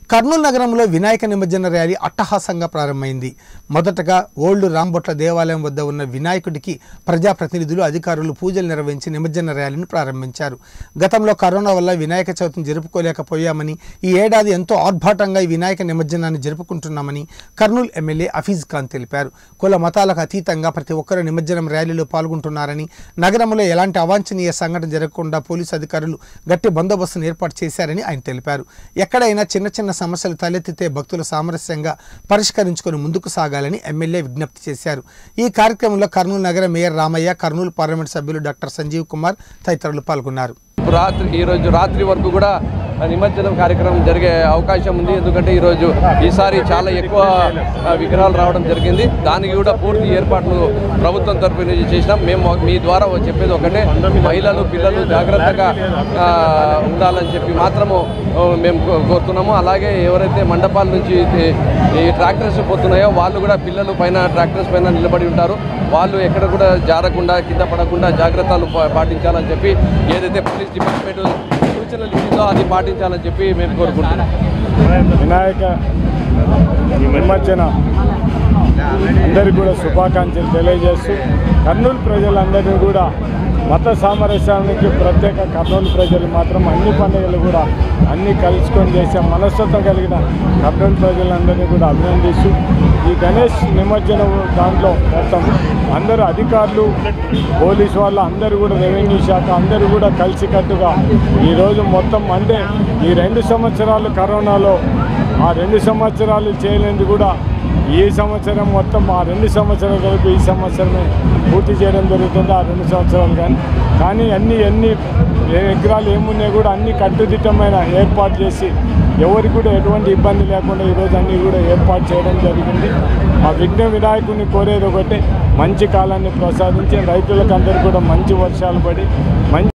కర్నూలు నగరంలో వినాయక నిమజ్జన ర్యాలీ అట్టహాసంగా ప్రారంభమైంది మొదటగా ఓల్డ్ రాంబొట్ల దేవాలయం వద్ద ఉన్న వినాయకుడికి ప్రజాప్రతినిధులు అధికారులు పూజలు నిర్వహించి నిమజ్జన ర్యాలీని ప్రారంభించారు గతంలో కరోనా వల్ల వినాయక చవితిని జరుపుకోలేకపోయామని ఈ ఏడాది ఎంతో ఆర్భాటంగా ఈ వినాయక నిమజ్జనాన్ని జరుపుకుంటున్నామని కర్నూలు ఎమ్మెల్యే అఫీజ్ ఖాన్ తెలిపారు కుల మతాలకు అతీతంగా ప్రతి ఒక్కరూ నిమజ్జనం ర్యాలీలో పాల్గొంటున్నారని నగరంలో ఎలాంటి అవాంఛనీయ సంఘటన జరగకుండా పోలీసు అధికారులు గట్టి బందోబస్తును ఏర్పాటు చేశారని ఆయన తెలిపారు ఎక్కడైనా చిన్న చిన్న సమస్యలు తలెత్తితే భక్తులు సామరస్యంగా పరిష్కరించుకొని ముందుకు సాగాలని ఎమ్మెల్యే విజ్ఞప్తి చేశారు ఈ కార్యక్రమంలో కర్నూలు నగర మేయర్ రామయ్య కర్నూలు పార్లమెంట్ సభ్యులు డాక్టర్ సంజీవ్ కుమార్ తదితరులు పాల్గొన్నారు రాత్రి ఈరోజు రాత్రి వరకు కూడా నిమజ్జనం కార్యక్రమం జరిగే అవకాశం ఉంది ఎందుకంటే ఈరోజు ఈసారి చాలా ఎక్కువ ఆ, విగ్రహాలు రావడం జరిగింది దానికి కూడా పూర్తి ఏర్పాట్లు ప్రభుత్వం తరపు నుంచి చేసినాం మేము మీ ద్వారా చెప్పేది ఒకటే మహిళలు పిల్లలు జాగ్రత్తగా ఆ, ఉండాలని చెప్పి మాత్రము ఆ, మేము కో- కోరుతున్నాము అలాగే ఎవరైతే మండపాల నుంచి ఇది- ఈ ట్రాక్టర్స్ పోతున్నాయో వాళ్ళు కూడా పిల్లలు పైన ట్రాక్టర్స్ పైన నిలబడి ఉంటారు వాళ్ళు ఎక్కడ కూడా జారకుండా కింద పడకుండా జాగ్రత్తలు పా- పాటించాలని చెప్పి ఏదైతే పోలీస్ డిపార్ట్మెంట్ సూచనలు ఇచ్చిందో అది పాటించాలని చెప్పి మేము కోరుకుంటున్నాం వినాయక నిమజ్జన అందరికీ కూడా శుభాకాంక్షలు తెలియజేస్తూ కర్నూలు ప్రజలందరినీ కూడా మత సామరస్యానికి ప్రత్యేక కర్నూలు ప్రజలు మాత్రం అన్ని పండుగలు కూడా అన్ని కలుసుకొని చేసే మనస్తత్వం కలిగిన కర్నూలు ప్రజలందరినీ కూడా అభినందిస్తూ ఈ గణేష్ నిమజ్జనం దాంట్లో మొత్తం అందరూ అధికారులు పోలీసు వాళ్ళు అందరూ కూడా రెవెన్యూ శాఖ అందరూ కూడా కలిసికట్టుగా ఈరోజు మొత్తం అంటే ఈ రెండు సంవత్సరాలు కరోనాలో ఆ రెండు సంవత్సరాలు చేయలేందుకు కూడా ఈ సంవత్సరం మొత్తం ఆ రెండు సంవత్సరాలు కలిపి ఈ సంవత్సరమే పూర్తి చేయడం జరుగుతుంది ఆ రెండు సంవత్సరాలు కానీ కానీ అన్ని ఎన్ని ఏ విగ్రహాలు ఏమున్నాయి కూడా అన్ని కట్టుదిట్టమైన ఏర్పాటు చేసి ఎవరికి కూడా ఎటువంటి ఇబ్బంది లేకుండా ఈరోజు అన్నీ కూడా ఏర్పాటు చేయడం జరిగింది ఆ విఘ్న వినాయకుడిని కోరేది ఒకటే మంచి కాలాన్ని ప్రసాదించి రైతులకు అందరికీ కూడా మంచి వర్షాలు పడి మంచి